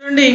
చూడండి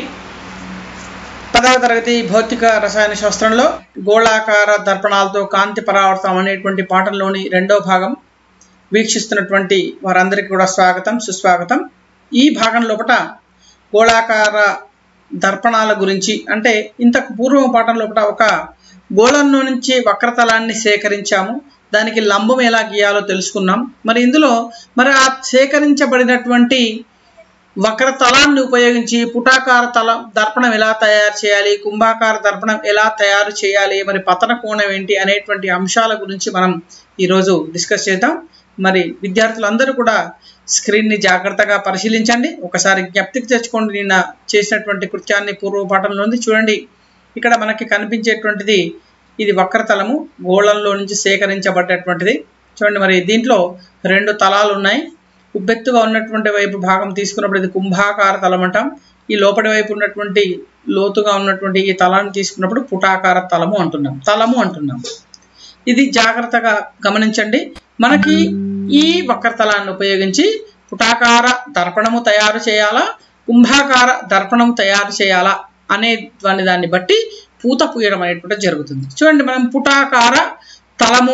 పదవ తరగతి భౌతిక రసాయన శాస్త్రంలో గోళాకార దర్పణాలతో కాంతి పరావర్తనం అనేటువంటి పాఠంలోని రెండో భాగం వీక్షిస్తున్నటువంటి వారందరికీ కూడా స్వాగతం సుస్వాగతం ఈ భాగం లోపట గోళాకార దర్పణాల గురించి అంటే ఇంతకు పూర్వం పాఠం లోపల ఒక గోళంలో నుంచి వక్రతలాన్ని సేకరించాము దానికి లంబం ఎలా గీయాలో తెలుసుకున్నాం మరి ఇందులో మరి ఆ సేకరించబడినటువంటి వక్రతలాన్ని ఉపయోగించి పుటాకార తల దర్పణం ఎలా తయారు చేయాలి కుంభాకార దర్పణం ఎలా తయారు చేయాలి మరి పతన కోణం ఏంటి అనేటువంటి అంశాల గురించి మనం ఈరోజు డిస్కస్ చేద్దాం మరి విద్యార్థులందరూ కూడా స్క్రీన్ని జాగ్రత్తగా పరిశీలించండి ఒకసారి జ్ఞప్తికి తెచ్చుకోండి నిన్న చేసినటువంటి కృత్యాన్ని పూర్వపాఠంలో ఉంది చూడండి ఇక్కడ మనకి కనిపించేటువంటిది ఇది వక్రతలము గోళంలో నుంచి సేకరించబడ్డటువంటిది చూడండి మరి దీంట్లో రెండు తలాలు ఉన్నాయి ఉబ్బెత్తుగా ఉన్నటువంటి వైపు భాగం తీసుకున్నప్పుడు ఇది కుంభాకార తలం అంటాం ఈ లోపటి వైపు ఉన్నటువంటి లోతుగా ఉన్నటువంటి ఈ తలాన్ని తీసుకున్నప్పుడు పుటాకార తలము అంటున్నాం తలము అంటున్నాం ఇది జాగ్రత్తగా గమనించండి మనకి ఈ వక్రతలాన్ని ఉపయోగించి పుటాకార దర్పణము తయారు చేయాలా కుంభాకార దర్పణం తయారు చేయాలా అనే దాని దాన్ని బట్టి పూత పూయడం అనేటువంటి జరుగుతుంది చూడండి మనం పుటాకార తలము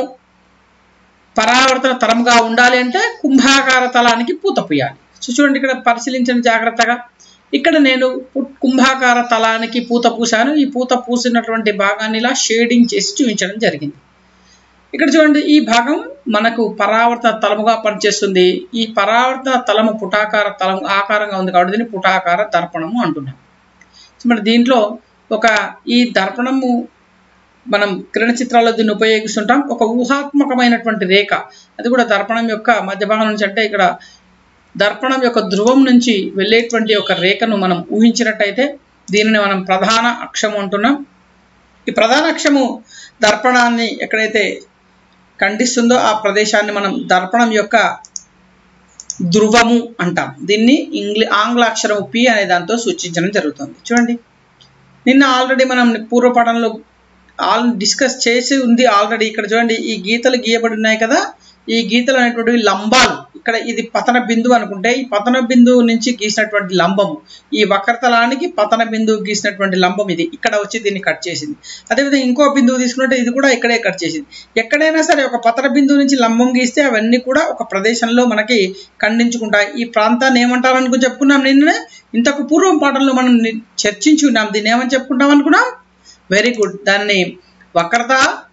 పరావర్తన తలముగా ఉండాలి అంటే కుంభాకార తలానికి పూత పూయాలి సో చూడండి ఇక్కడ పరిశీలించండి జాగ్రత్తగా ఇక్కడ నేను కుంభాకార తలానికి పూత పూసాను ఈ పూత పూసినటువంటి భాగాన్ని ఇలా షేడింగ్ చేసి చూపించడం జరిగింది ఇక్కడ చూడండి ఈ భాగం మనకు పరావర్తన తలముగా పనిచేస్తుంది ఈ పరావర్తన తలము పుటాకార తలము ఆకారంగా ఉంది కాబట్టి దీన్ని పుటాకార దర్పణము అంటున్నాం మరి దీంట్లో ఒక ఈ దర్పణము మనం కిరణ చిత్రాల్లో దీన్ని ఉపయోగిస్తుంటాం ఒక ఊహాత్మకమైనటువంటి రేఖ అది కూడా దర్పణం యొక్క మధ్య భాగం నుంచి అంటే ఇక్కడ దర్పణం యొక్క ధ్రువం నుంచి వెళ్ళేటువంటి ఒక రేఖను మనం ఊహించినట్టయితే దీనిని మనం ప్రధాన అక్షము అంటున్నాం ఈ ప్రధాన అక్షము దర్పణాన్ని ఎక్కడైతే ఖండిస్తుందో ఆ ప్రదేశాన్ని మనం దర్పణం యొక్క ధ్రువము అంటాం దీన్ని ఇంగ్లీ ఆంగ్ల అక్షరం పి అనే దాంతో సూచించడం జరుగుతుంది చూడండి నిన్న ఆల్రెడీ మనం పూర్వపాఠంలో ఆల్ డిస్కస్ చేసి ఉంది ఆల్రెడీ ఇక్కడ చూడండి ఈ గీతలు గీయబడి ఉన్నాయి కదా ఈ గీతలు అనేటువంటివి లంబాలు ఇక్కడ ఇది పతన బిందువు అనుకుంటే ఈ పతన బిందువు నుంచి గీసినటువంటి లంబము ఈ వక్రతలానికి పతన బిందువు గీసినటువంటి లంబం ఇది ఇక్కడ వచ్చి దీన్ని కట్ చేసింది అదేవిధంగా ఇంకో బిందువు తీసుకుంటే ఇది కూడా ఇక్కడే కట్ చేసింది ఎక్కడైనా సరే ఒక పతన బిందువు నుంచి లంబం గీస్తే అవన్నీ కూడా ఒక ప్రదేశంలో మనకి ఖండించుకుంటాయి ఈ ప్రాంతాన్ని ఏమంటారు అనుకుని చెప్పుకున్నాం నిన్ననే ఇంతకు పూర్వం పాఠంలో మనం చర్చించి ఉన్నాం దీన్ని ఏమని చెప్పుకుంటాం అనుకున్నాం వెరీ గుడ్ దానిని వక్రత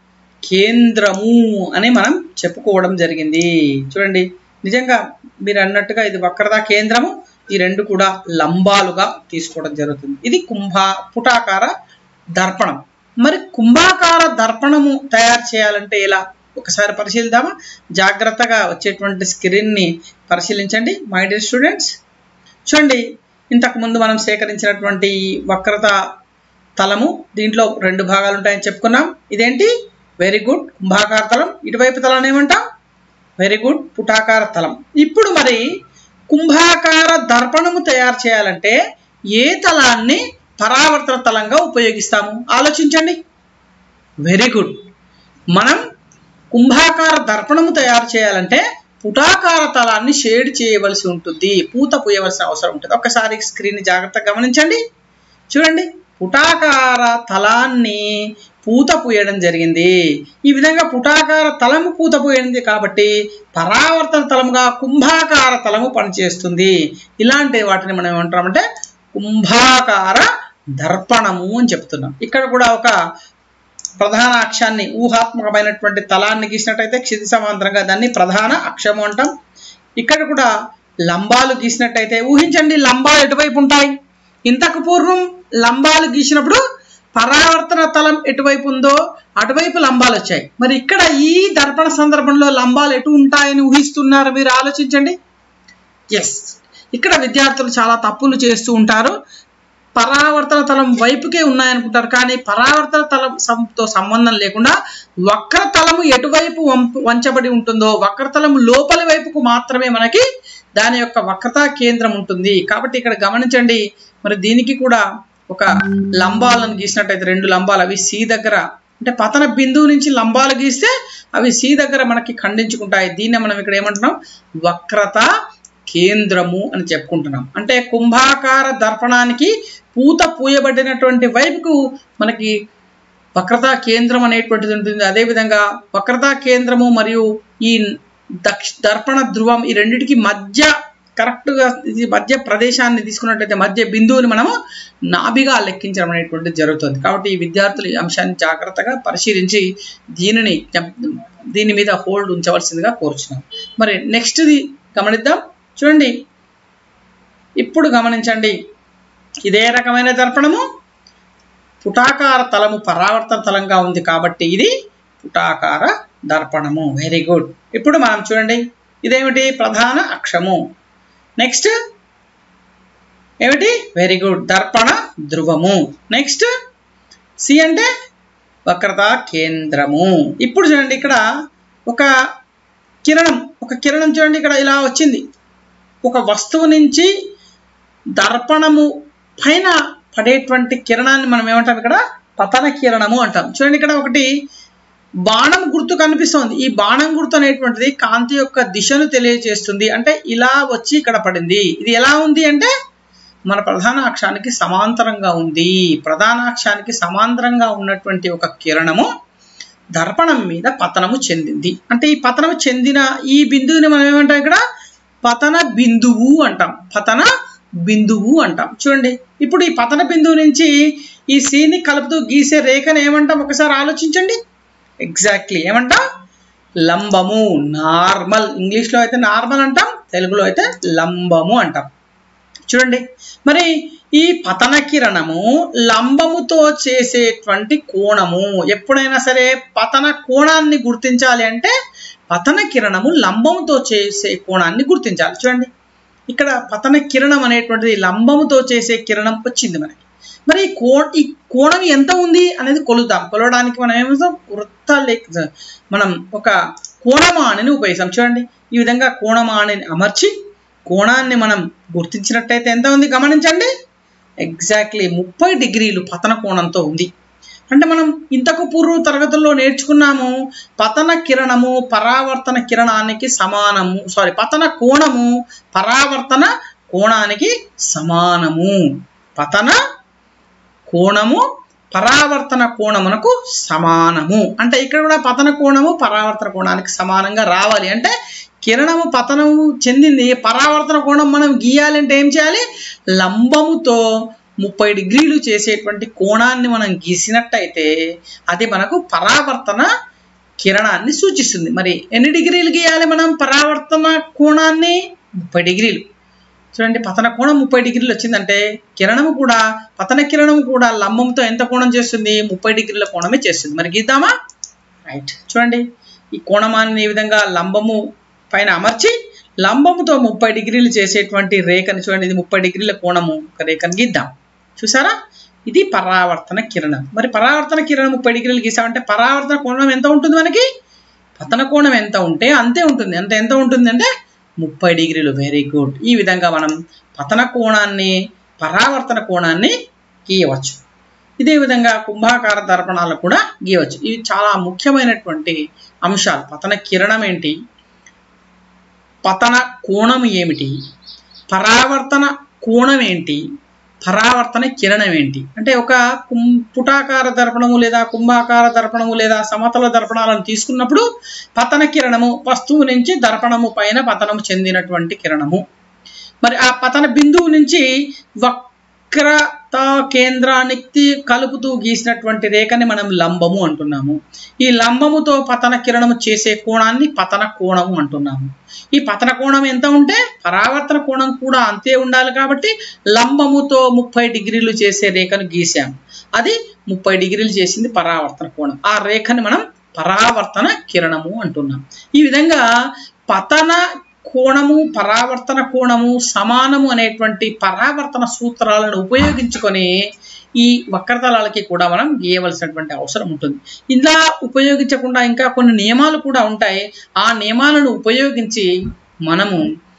కేంద్రము అని మనం చెప్పుకోవడం జరిగింది చూడండి నిజంగా మీరు అన్నట్టుగా ఇది వక్రత కేంద్రము ఈ రెండు కూడా లంబాలుగా తీసుకోవడం జరుగుతుంది ఇది కుంభా పుటాకార దర్పణం మరి కుంభాకార దర్పణము తయారు చేయాలంటే ఎలా ఒకసారి పరిశీలిద్దామా జాగ్రత్తగా వచ్చేటువంటి స్క్రీన్ని పరిశీలించండి మై డియర్ స్టూడెంట్స్ చూడండి ఇంతకు ముందు మనం సేకరించినటువంటి వక్రత తలము దీంట్లో రెండు భాగాలు ఉంటాయని చెప్పుకున్నాం ఇదేంటి వెరీ గుడ్ కుంభాకార తలం ఇటువైపు తలం ఏమంటాం వెరీ గుడ్ పుటాకార తలం ఇప్పుడు మరి కుంభాకార దర్పణము తయారు చేయాలంటే ఏ తలాన్ని పరావర్తన తలంగా ఉపయోగిస్తాము ఆలోచించండి వెరీ గుడ్ మనం కుంభాకార దర్పణము తయారు చేయాలంటే పుటాకార తలాన్ని షేడ్ చేయవలసి ఉంటుంది పూత పూయవలసిన అవసరం ఉంటుంది ఒకసారి స్క్రీన్ జాగ్రత్తగా గమనించండి చూడండి పుటాకార తలాన్ని పూత పూయడం జరిగింది ఈ విధంగా పుటాకార తలము పూత పూయింది కాబట్టి పరావర్తన తలముగా కుంభాకార తలము పనిచేస్తుంది ఇలాంటి వాటిని మనం ఏమంటామంటే కుంభాకార దర్పణము అని చెప్తున్నాం ఇక్కడ కూడా ఒక ప్రధాన అక్షాన్ని ఊహాత్మకమైనటువంటి తలాన్ని గీసినట్టయితే క్షితి సమాంతరంగా దాన్ని ప్రధాన అక్షము అంటాం ఇక్కడ కూడా లంబాలు గీసినట్టయితే ఊహించండి లంబాలు ఎటువైపు ఉంటాయి ఇంతకు పూర్వం లంబాలు గీసినప్పుడు పరావర్తన తలం ఎటువైపు ఉందో అటువైపు లంబాలు వచ్చాయి మరి ఇక్కడ ఈ దర్పణ సందర్భంలో లంబాలు ఎటు ఉంటాయని ఊహిస్తున్నారు మీరు ఆలోచించండి ఎస్ ఇక్కడ విద్యార్థులు చాలా తప్పులు చేస్తూ ఉంటారు పరావర్తన తలం వైపుకే ఉన్నాయనుకుంటారు కానీ పరావర్తన తలంతో సంబంధం లేకుండా వక్రతలము ఎటువైపు వంచబడి ఉంటుందో వక్రతలము లోపలి వైపుకు మాత్రమే మనకి దాని యొక్క వక్రతా కేంద్రం ఉంటుంది కాబట్టి ఇక్కడ గమనించండి మరి దీనికి కూడా ఒక లంబాలను గీసినట్టయితే రెండు లంబాలు అవి సి దగ్గర అంటే పతన బిందువు నుంచి లంబాలు గీస్తే అవి సి దగ్గర మనకి ఖండించుకుంటాయి దీన్ని మనం ఇక్కడ ఏమంటున్నాం వక్రత కేంద్రము అని చెప్పుకుంటున్నాం అంటే కుంభాకార దర్పణానికి పూత పూయబడినటువంటి వైపుకు మనకి వక్రతా కేంద్రం అనేటువంటిది ఉంటుంది అదేవిధంగా వక్రతా కేంద్రము మరియు ఈ దక్ష దర్పణ ధ్రువం ఈ రెండిటికి మధ్య కరెక్ట్గా ఇది మధ్య ప్రదేశాన్ని తీసుకున్నట్లయితే మధ్య బిందువుని మనము నాభిగా లెక్కించడం అనేటువంటిది జరుగుతుంది కాబట్టి ఈ విద్యార్థులు ఈ అంశాన్ని జాగ్రత్తగా పరిశీలించి దీనిని దీని మీద హోల్డ్ ఉంచవలసిందిగా కోరుచున్నాం మరి నెక్స్ట్ది గమనిద్దాం చూడండి ఇప్పుడు గమనించండి ఇదే రకమైన దర్పణము పుటాకార తలము పరావర్తన తలంగా ఉంది కాబట్టి ఇది పుటాకార దర్పణము వెరీ గుడ్ ఇప్పుడు మనం చూడండి ఇదేమిటి ప్రధాన అక్షము నెక్స్ట్ ఏమిటి వెరీ గుడ్ దర్పణ ధ్రువము నెక్స్ట్ సి అంటే వక్రత కేంద్రము ఇప్పుడు చూడండి ఇక్కడ ఒక కిరణం ఒక కిరణం చూడండి ఇక్కడ ఇలా వచ్చింది ఒక వస్తువు నుంచి దర్పణము పైన పడేటువంటి కిరణాన్ని మనం ఏమంటాం ఇక్కడ పతన కిరణము అంటాం చూడండి ఇక్కడ ఒకటి బాణం గుర్తు కనిపిస్తోంది ఈ బాణం గుర్తు అనేటువంటిది కాంతి యొక్క దిశను తెలియజేస్తుంది అంటే ఇలా వచ్చి ఇక్కడ పడింది ఇది ఎలా ఉంది అంటే మన ప్రధాన అక్షానికి సమాంతరంగా ఉంది ప్రధాన అక్షానికి సమాంతరంగా ఉన్నటువంటి ఒక కిరణము దర్పణం మీద పతనము చెందింది అంటే ఈ పతనము చెందిన ఈ బిందువుని మనం ఏమంటాం ఇక్కడ పతన బిందువు అంటాం పతన బిందువు అంటాం చూడండి ఇప్పుడు ఈ పతన బిందువు నుంచి ఈ సీని కలుపుతూ గీసే రేఖను ఏమంటాం ఒకసారి ఆలోచించండి ఎగ్జాక్ట్లీ ఏమంటాం లంబము నార్మల్ ఇంగ్లీష్లో అయితే నార్మల్ అంటాం తెలుగులో అయితే లంబము అంటాం చూడండి మరి ఈ పతన కిరణము లంబముతో చేసేటువంటి కోణము ఎప్పుడైనా సరే పతన కోణాన్ని గుర్తించాలి అంటే పతన కిరణము లంబముతో చేసే కోణాన్ని గుర్తించాలి చూడండి ఇక్కడ పతన కిరణం అనేటువంటిది లంబముతో చేసే కిరణం వచ్చింది మనకి మరి ఈ కో ఈ కోణం ఎంత ఉంది అనేది కొలుద్దాం కొలవడానికి మనం ఏమిస్తాం వృత్త లేక మనం ఒక కోణమానిని ఉపయోగిస్తాం చూడండి ఈ విధంగా కోణమానిని అమర్చి కోణాన్ని మనం గుర్తించినట్టయితే ఎంత ఉంది గమనించండి ఎగ్జాక్ట్లీ ముప్పై డిగ్రీలు పతన కోణంతో ఉంది అంటే మనం ఇంతకు పూర్వ తరగతుల్లో నేర్చుకున్నాము పతన కిరణము పరావర్తన కిరణానికి సమానము సారీ పతన కోణము పరావర్తన కోణానికి సమానము పతన కోణము పరావర్తన కోణమునకు సమానము అంటే ఇక్కడ కూడా పతన కోణము పరావర్తన కోణానికి సమానంగా రావాలి అంటే కిరణము పతనము చెందింది పరావర్తన కోణం మనం గీయాలి అంటే ఏం చేయాలి లంబముతో ముప్పై డిగ్రీలు చేసేటువంటి కోణాన్ని మనం గీసినట్టయితే అది మనకు పరావర్తన కిరణాన్ని సూచిస్తుంది మరి ఎన్ని డిగ్రీలు గీయాలి మనం పరావర్తన కోణాన్ని ముప్పై డిగ్రీలు చూడండి పతన కోణం ముప్పై డిగ్రీలు వచ్చిందంటే కిరణము కూడా పతన కిరణం కూడా లంబంతో ఎంత కోణం చేస్తుంది ముప్పై డిగ్రీల కోణమే చేస్తుంది మరి గీద్దామా రైట్ చూడండి ఈ కోణమాన్ని ఈ విధంగా లంబము పైన అమర్చి లంబముతో ముప్పై డిగ్రీలు చేసేటువంటి రేఖని చూడండి ఇది ముప్పై డిగ్రీల కోణము ఒక రేఖను గీద్దాం చూసారా ఇది పరావర్తన కిరణం మరి పరావర్తన కిరణం ముప్పై డిగ్రీలు గీసామంటే పరావర్తన కోణం ఎంత ఉంటుంది మనకి పతన కోణం ఎంత ఉంటే అంతే ఉంటుంది అంటే ఎంత ఉంటుంది అంటే ముప్పై డిగ్రీలు వెరీ గుడ్ ఈ విధంగా మనం పతన కోణాన్ని పరావర్తన కోణాన్ని గీయవచ్చు ఇదే విధంగా కుంభాకార దర్పణాలు కూడా గీయవచ్చు ఇవి చాలా ముఖ్యమైనటువంటి అంశాలు పతన కిరణం ఏంటి పతన కోణం ఏమిటి పరావర్తన కోణం ఏంటి పరావర్తన కిరణం ఏంటి అంటే ఒక కుం పుటాకార దర్పణము లేదా కుంభాకార దర్పణము లేదా సమతల దర్పణాలను తీసుకున్నప్పుడు పతన కిరణము వస్తువు నుంచి దర్పణము పైన పతనము చెందినటువంటి కిరణము మరి ఆ పతన బిందువు నుంచి వక్రత కేంద్రానికి కలుపుతూ గీసినటువంటి రేఖని మనం లంబము అంటున్నాము ఈ లంబముతో పతన కిరణము చేసే కోణాన్ని పతన కోణము అంటున్నాము ఈ పతన కోణం ఎంత ఉంటే పరావర్తన కోణం కూడా అంతే ఉండాలి కాబట్టి లంబముతో ముప్పై డిగ్రీలు చేసే రేఖను గీసాము అది ముప్పై డిగ్రీలు చేసింది పరావర్తన కోణం ఆ రేఖని మనం పరావర్తన కిరణము అంటున్నాం ఈ విధంగా పతన కోణము పరావర్తన కోణము సమానము అనేటువంటి పరావర్తన సూత్రాలను ఉపయోగించుకొని ఈ వక్రతలాలకి కూడా మనం గీయవలసినటువంటి అవసరం ఉంటుంది ఇలా ఉపయోగించకుండా ఇంకా కొన్ని నియమాలు కూడా ఉంటాయి ఆ నియమాలను ఉపయోగించి మనము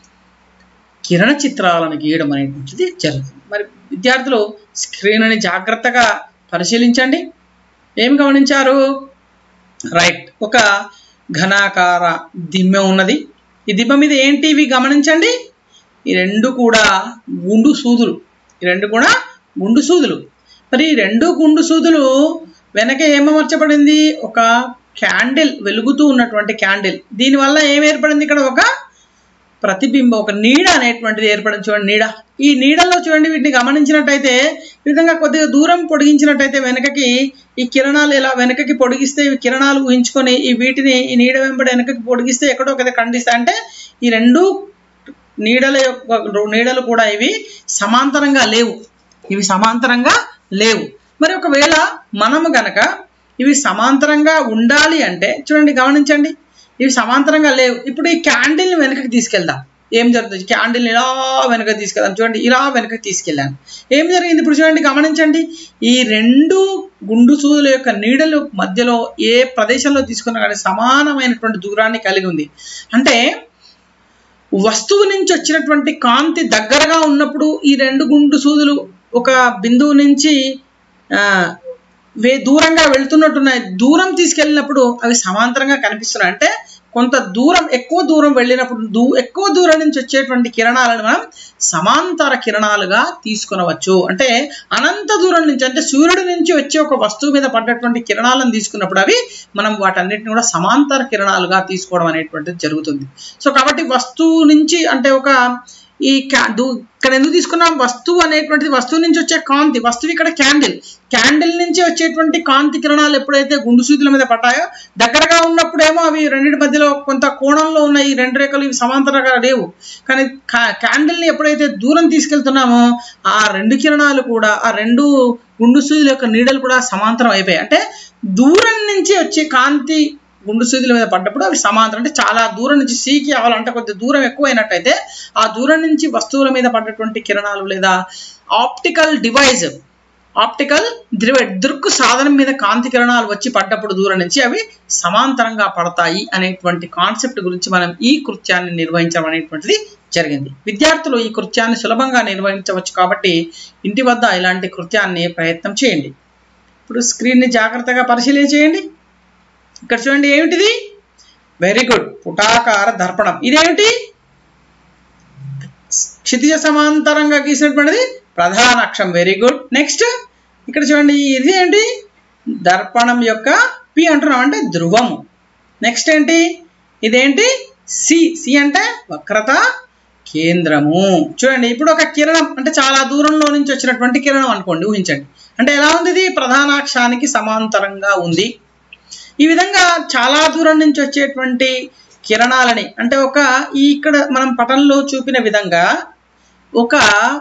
కిరణ చిత్రాలను గీయడం అనేటువంటిది జరుగుతుంది మరి విద్యార్థులు స్క్రీన్ని జాగ్రత్తగా పరిశీలించండి ఏం గమనించారు రైట్ ఒక ఘనాకార దిమ్మె ఉన్నది ఈ దిబ్బ మీద ఏంటి ఇవి గమనించండి ఈ రెండు కూడా గుండు సూదులు ఈ రెండు కూడా గుండు సూదులు మరి ఈ రెండు గుండు సూదులు వెనక ఏమర్చబడింది ఒక క్యాండిల్ వెలుగుతూ ఉన్నటువంటి క్యాండిల్ దీనివల్ల ఏం ఏర్పడింది ఇక్కడ ఒక ప్రతిబింబం ఒక నీడ అనేటువంటిది ఏర్పడింది చూడండి నీడ ఈ నీడలో చూడండి వీటిని గమనించినట్టయితే ఈ విధంగా కొద్దిగా దూరం పొడిగించినట్టయితే వెనకకి ఈ కిరణాలు ఇలా వెనకకి పొడిగిస్తే ఈ కిరణాలు ఊహించుకొని ఈ వీటిని ఈ నీడ వెంబడి వెనకకి పొడిగిస్తే ఎక్కడో ఒక ఖండిస్తాయి అంటే ఈ రెండు నీడల యొక్క నీడలు కూడా ఇవి సమాంతరంగా లేవు ఇవి సమాంతరంగా లేవు మరి ఒకవేళ మనము గనక ఇవి సమాంతరంగా ఉండాలి అంటే చూడండి గమనించండి ఇవి సమాంతరంగా లేవు ఇప్పుడు ఈ క్యాండిల్ని వెనకకి తీసుకెళ్దాం ఏం జరుగుతుంది క్యాండిల్ని ఇలా వెనకకి తీసుకెళ్దాం చూడండి ఇలా వెనకకి తీసుకెళ్ళాను ఏం జరిగింది ఇప్పుడు చూడండి గమనించండి ఈ రెండు గుండు సూదుల యొక్క నీడలు మధ్యలో ఏ ప్రదేశంలో తీసుకున్నా కానీ సమానమైనటువంటి దూరాన్ని కలిగి ఉంది అంటే వస్తువు నుంచి వచ్చినటువంటి కాంతి దగ్గరగా ఉన్నప్పుడు ఈ రెండు గుండు సూదులు ఒక బిందువు నుంచి ఆ, వే దూరంగా వెళ్తున్నట్టున్నాయి దూరం తీసుకెళ్ళినప్పుడు అవి సమాంతరంగా కనిపిస్తున్నాయి అంటే కొంత దూరం ఎక్కువ దూరం వెళ్ళినప్పుడు దూ ఎక్కువ దూరం నుంచి వచ్చేటువంటి కిరణాలను మనం సమాంతర కిరణాలుగా తీసుకునవచ్చు అంటే అనంత దూరం నుంచి అంటే సూర్యుడి నుంచి వచ్చే ఒక వస్తువు మీద పడ్డటువంటి కిరణాలను తీసుకున్నప్పుడు అవి మనం వాటన్నిటిని కూడా సమాంతర కిరణాలుగా తీసుకోవడం అనేటువంటిది జరుగుతుంది సో కాబట్టి వస్తువు నుంచి అంటే ఒక ఈ క్యా- దు- ఇక్కడ ఎందుకు తీసుకున్నాం వస్తువు అనేటువంటిది వస్తువు నుంచి వచ్చే కాంతి వస్తువు ఇక్కడ క్యాండిల్ క్యాండిల్ నుంచి వచ్చేటువంటి కాంతి కిరణాలు ఎప్పుడైతే గుండు సూదుల మీద పడ్డాయో దగ్గరగా ఉన్నప్పుడేమో అవి రెండింటి మధ్యలో కొంత కోణంలో ఉన్న ఈ రెండు రేఖలు ఇవి సమాంతరంగా లేవు కానీ క్యాండిల్ని ఎప్పుడైతే దూరం తీసుకెళ్తున్నామో ఆ రెండు కిరణాలు కూడా ఆ రెండు గుండు సూదుల యొక్క నీడలు కూడా సమాంతరం అయిపోయాయి అంటే దూరం నుంచి వచ్చే కాంతి గుండు సూదుల మీద పడ్డప్పుడు అవి సమాంతరం అంటే చాలా దూరం నుంచి సీకి అవ్వాలంటే కొద్ది దూరం ఎక్కువైనట్టయితే ఆ దూరం నుంచి వస్తువుల మీద పడ్డటువంటి కిరణాలు లేదా ఆప్టికల్ డివైజ్ ఆప్టికల్ ద్రవ దృక్కు సాధనం మీద కాంతి కిరణాలు వచ్చి పడ్డప్పుడు దూరం నుంచి అవి సమాంతరంగా పడతాయి అనేటువంటి కాన్సెప్ట్ గురించి మనం ఈ కృత్యాన్ని నిర్వహించడం అనేటువంటిది జరిగింది విద్యార్థులు ఈ కృత్యాన్ని సులభంగా నిర్వహించవచ్చు కాబట్టి ఇంటి వద్ద ఇలాంటి కృత్యాన్ని ప్రయత్నం చేయండి ఇప్పుడు స్క్రీన్ని జాగ్రత్తగా పరిశీలన చేయండి ఇక్కడ చూడండి ఏమిటిది వెరీ గుడ్ పుటాకార దర్పణం ఇదేమిటి క్షితిజ సమాంతరంగా గీసినటువంటిది ప్రధాన అక్షం వెరీ గుడ్ నెక్స్ట్ ఇక్కడ చూడండి ఇది ఏంటి దర్పణం యొక్క పి అంటున్నాం అంటే ధ్రువము నెక్స్ట్ ఏంటి ఇదేంటి సి సి అంటే వక్రత కేంద్రము చూడండి ఇప్పుడు ఒక కిరణం అంటే చాలా దూరంలో నుంచి వచ్చినటువంటి కిరణం అనుకోండి ఊహించండి అంటే ఎలా ఉంది ఇది ప్రధానాక్షానికి సమాంతరంగా ఉంది ఈ విధంగా చాలా దూరం నుంచి వచ్చేటువంటి కిరణాలని అంటే ఒక ఈ ఇక్కడ మనం పటంలో చూపిన విధంగా ఒక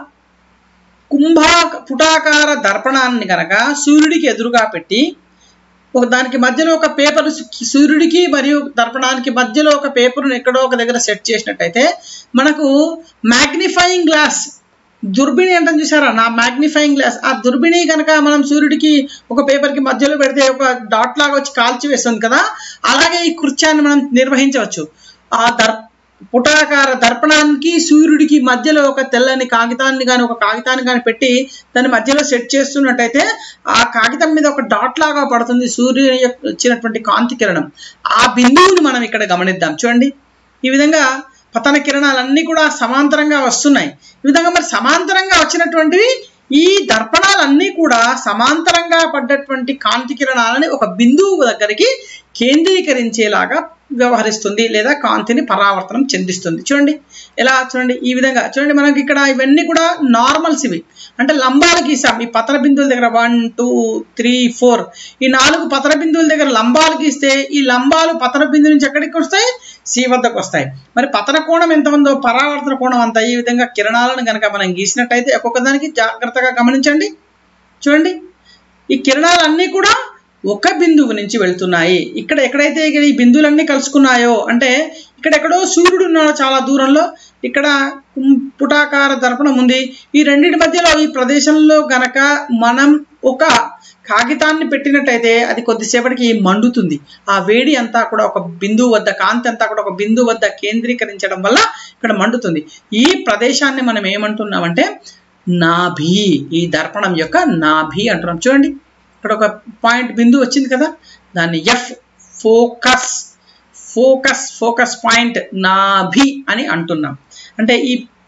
కుంభా పుటాకార దర్పణాన్ని కనుక సూర్యుడికి ఎదురుగా పెట్టి ఒక దానికి మధ్యలో ఒక పేపర్ సూర్యుడికి మరియు దర్పణానికి మధ్యలో ఒక పేపర్ను ఎక్కడో ఒక దగ్గర సెట్ చేసినట్టయితే మనకు మ్యాగ్నిఫైయింగ్ గ్లాస్ దుర్బిణి అంటాం చూసారా నా మ్యాగ్నిఫైయింగ్ గ్లాస్ ఆ దుర్బిణి కనుక మనం సూర్యుడికి ఒక పేపర్కి మధ్యలో పెడితే ఒక డాట్ లాగా వచ్చి కాల్చి వేస్తుంది కదా అలాగే ఈ కృత్యాన్ని మనం నిర్వహించవచ్చు ఆ దర్ పుటాకార దర్పణానికి సూర్యుడికి మధ్యలో ఒక తెల్లని కాగితాన్ని కానీ ఒక కాగితాన్ని కానీ పెట్టి దాని మధ్యలో సెట్ చేస్తున్నట్టయితే ఆ కాగితం మీద ఒక డాట్ లాగా పడుతుంది సూర్యుని యొక్క వచ్చినటువంటి కాంతి కిరణం ఆ బిందువుని మనం ఇక్కడ గమనిద్దాం చూడండి ఈ విధంగా పతన కిరణాలన్నీ కూడా సమాంతరంగా వస్తున్నాయి ఈ విధంగా మరి సమాంతరంగా వచ్చినటువంటివి ఈ దర్పణాలన్నీ కూడా సమాంతరంగా పడ్డటువంటి కాంతి కిరణాలని ఒక బిందువు దగ్గరికి కేంద్రీకరించేలాగా వ్యవహరిస్తుంది లేదా కాంతిని పరావర్తనం చెందిస్తుంది చూడండి ఎలా చూడండి ఈ విధంగా చూడండి మనకి ఇక్కడ ఇవన్నీ కూడా నార్మల్స్ ఇవి అంటే లంబాలు గీసాం ఈ పతన బిందువుల దగ్గర వన్ టూ త్రీ ఫోర్ ఈ నాలుగు పతన బిందువుల దగ్గర లంబాలు గీస్తే ఈ లంబాలు పతన బిందు నుంచి ఎక్కడికి వస్తాయి సి వద్దకు వస్తాయి మరి పతన కోణం ఎంత ఉందో పరావర్తన కోణం అంత ఈ విధంగా కిరణాలను కనుక మనం గీసినట్టయితే ఒక్కొక్క దానికి జాగ్రత్తగా గమనించండి చూడండి ఈ కిరణాలన్నీ కూడా ఒక బిందువు నుంచి వెళ్తున్నాయి ఇక్కడ ఎక్కడైతే ఈ బిందువులన్నీ కలుసుకున్నాయో అంటే ఇక్కడ ఎక్కడో సూర్యుడు ఉన్నాడు చాలా దూరంలో ఇక్కడ కుం- పుటాకార దర్పణం ఉంది ఈ రెండింటి మధ్యలో ఈ ప్రదేశంలో గనక మనం ఒక కాగితాన్ని పెట్టినట్టయితే అది కొద్దిసేపటికి మండుతుంది ఆ వేడి అంతా కూడా ఒక బిందువు వద్ద కాంతి అంతా కూడా ఒక బిందువు వద్ద కేంద్రీకరించడం వల్ల ఇక్కడ మండుతుంది ఈ ప్రదేశాన్ని మనం ఏమంటున్నామంటే నాభి ఈ దర్పణం యొక్క నాభి అంటున్నాం చూడండి ఇక్కడ ఒక పాయింట్ బిందువు వచ్చింది కదా దాన్ని F focus focus focus point నాభి అని అంటున్నాం అంటే ఈ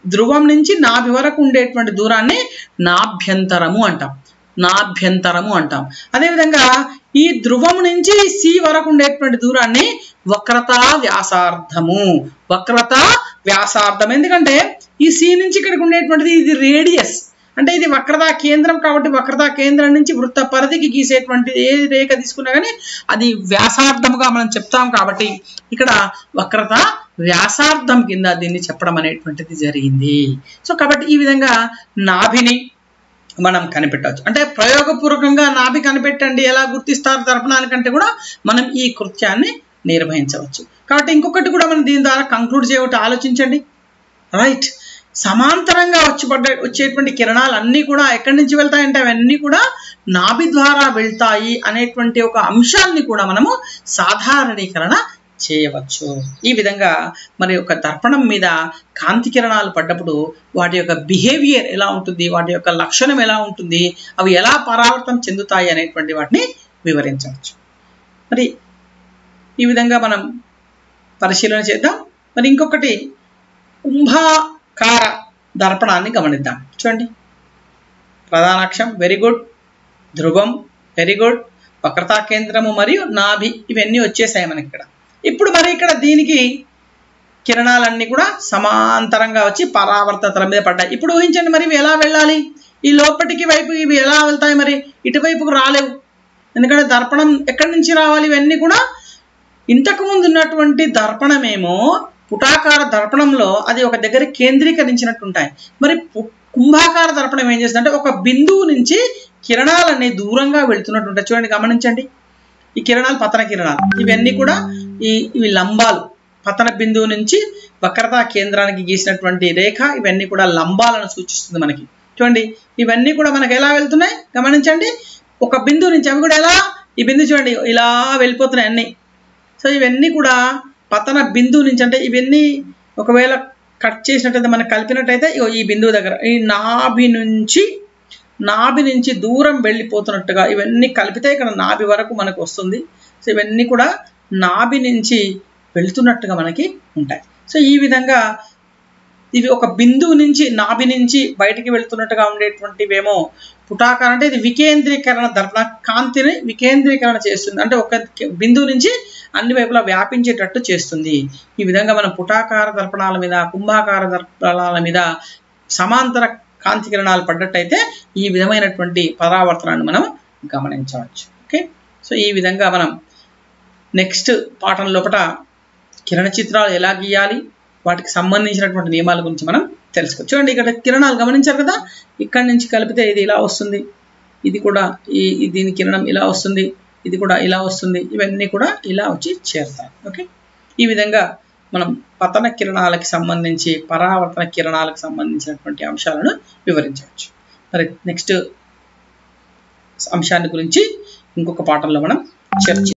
ధ్రువం నుంచి నాభి వరకు ఉండేటువంటి దూరాన్ని నాభ్యంతరము అంటాం నాభ్యంతరము అంటాం అదేవిధంగా ఈ ధ్రువం నుంచి సి వరకు ఉండేటువంటి దూరాన్ని వక్రతా వ్యాసార్థము వక్రత వ్యాసార్థం ఎందుకంటే ఈ సి నుంచి ఇక్కడికి ఉండేటువంటిది ఇది రేడియస్ అంటే ఇది వక్రతా కేంద్రం కాబట్టి వక్రతా కేంద్రం నుంచి వృత్త పరిధికి గీసేటువంటి ఏ రేఖ తీసుకున్నా కానీ అది వ్యాసార్థముగా మనం చెప్తాం కాబట్టి ఇక్కడ వక్రత వ్యాసార్థం కింద దీన్ని చెప్పడం అనేటువంటిది జరిగింది సో కాబట్టి ఈ విధంగా నాభిని మనం కనిపెట్టవచ్చు అంటే ప్రయోగపూర్వకంగా నాభి కనిపెట్టండి ఎలా గుర్తిస్తారు దర్పణానికంటే కూడా మనం ఈ కృత్యాన్ని నిర్వహించవచ్చు కాబట్టి ఇంకొకటి కూడా మనం దీని ద్వారా కంక్లూడ్ చేయబట్టి ఆలోచించండి రైట్ సమాంతరంగా వచ్చి పడ్డ వచ్చేటువంటి కిరణాలు అన్నీ కూడా ఎక్కడి నుంచి వెళ్తాయంటే అవన్నీ కూడా నాభి ద్వారా వెళ్తాయి అనేటువంటి ఒక అంశాన్ని కూడా మనము సాధారణీకరణ చేయవచ్చు ఈ విధంగా మరి ఒక దర్పణం మీద కాంతి కిరణాలు పడ్డప్పుడు వాటి యొక్క బిహేవియర్ ఎలా ఉంటుంది వాటి యొక్క లక్షణం ఎలా ఉంటుంది అవి ఎలా పరావర్తనం చెందుతాయి అనేటువంటి వాటిని వివరించవచ్చు మరి ఈ విధంగా మనం పరిశీలన చేద్దాం మరి ఇంకొకటి కుంభాకార దర్పణాన్ని గమనిద్దాం చూడండి ప్రధానాక్షం వెరీ గుడ్ ధ్రువం వెరీ గుడ్ వక్రతా కేంద్రము మరియు నాభి ఇవన్నీ వచ్చేసాయి మనకి ఇక్కడ ఇప్పుడు మరి ఇక్కడ దీనికి కిరణాలన్నీ కూడా సమాంతరంగా వచ్చి పరావర్తతల మీద పడ్డాయి ఇప్పుడు ఊహించండి మరి ఇవి ఎలా వెళ్ళాలి ఈ లోపటికి వైపు ఇవి ఎలా వెళ్తాయి మరి ఇటువైపుకు రాలేవు ఎందుకంటే దర్పణం ఎక్కడి నుంచి రావాలి ఇవన్నీ కూడా ఇంతకు ముందు ఉన్నటువంటి దర్పణమేమో పుటాకార దర్పణంలో అది ఒక దగ్గర కేంద్రీకరించినట్టు ఉంటాయి మరి పు- కుంభాకార దర్పణం ఏం చేస్తుందంటే ఒక బిందువు నుంచి కిరణాలన్నీ దూరంగా వెళ్తున్నట్టు ఉంటాయి చూడండి గమనించండి ఈ కిరణాలు పతన కిరణాలు ఇవన్నీ కూడా ఈ ఇవి లంబాలు పతన బిందువు నుంచి వక్రతా కేంద్రానికి గీసినటువంటి రేఖ ఇవన్నీ కూడా లంబాలను సూచిస్తుంది మనకి చూడండి ఇవన్నీ కూడా మనకి ఎలా వెళ్తున్నాయి గమనించండి ఒక బిందువు నుంచి అవి కూడా ఎలా ఈ బిందువు చూడండి ఇలా వెళ్ళిపోతున్నాయి అన్నీ సో ఇవన్నీ కూడా పతన బిందువు నుంచి అంటే ఇవన్నీ ఒకవేళ కట్ చేసినట్టయితే మనం కలిపినట్టయితే ఇగో ఈ బిందువు దగ్గర ఈ నాభి నుంచి నాభి నుంచి దూరం వెళ్ళిపోతున్నట్టుగా ఇవన్నీ కలిపితే ఇక్కడ నాభి వరకు మనకు వస్తుంది సో ఇవన్నీ కూడా నాభి నుంచి వెళ్తున్నట్టుగా మనకి ఉంటాయి సో ఈ విధంగా ఇవి ఒక బిందువు నుంచి నాభి నుంచి బయటికి వెళ్తున్నట్టుగా ఉండేటువంటివేమో పుటాకారం అంటే ఇది వికేంద్రీకరణ దర్పణ కాంతిని వికేంద్రీకరణ చేస్తుంది అంటే ఒక బిందువు నుంచి అన్ని వైపులా వ్యాపించేటట్టు చేస్తుంది ఈ విధంగా మనం పుటాకార దర్పణాల మీద కుంభాకార దర్పణాల మీద సమాంతర కాంతి కిరణాలు పడ్డట్టయితే ఈ విధమైనటువంటి పరావర్తనాన్ని మనం గమనించవచ్చు ఓకే సో ఈ విధంగా మనం నెక్స్ట్ పాఠం లోపల కిరణ చిత్రాలు ఎలా గీయాలి వాటికి సంబంధించినటువంటి నియమాల గురించి మనం తెలుసుకోవచ్చు చూడండి ఇక్కడ కిరణాలు గమనించారు కదా ఇక్కడి నుంచి కలిపితే ఇది ఇలా వస్తుంది ఇది కూడా ఈ ఈ దీని కిరణం ఇలా వస్తుంది ఇది కూడా ఇలా వస్తుంది ఇవన్నీ కూడా ఇలా వచ్చి చేరుతాయి ఓకే ఈ విధంగా మనం పతన కిరణాలకు సంబంధించి పరావర్తన కిరణాలకు సంబంధించినటువంటి అంశాలను వివరించవచ్చు మరి నెక్స్ట్ అంశాన్ని గురించి ఇంకొక పాఠంలో మనం చర్చి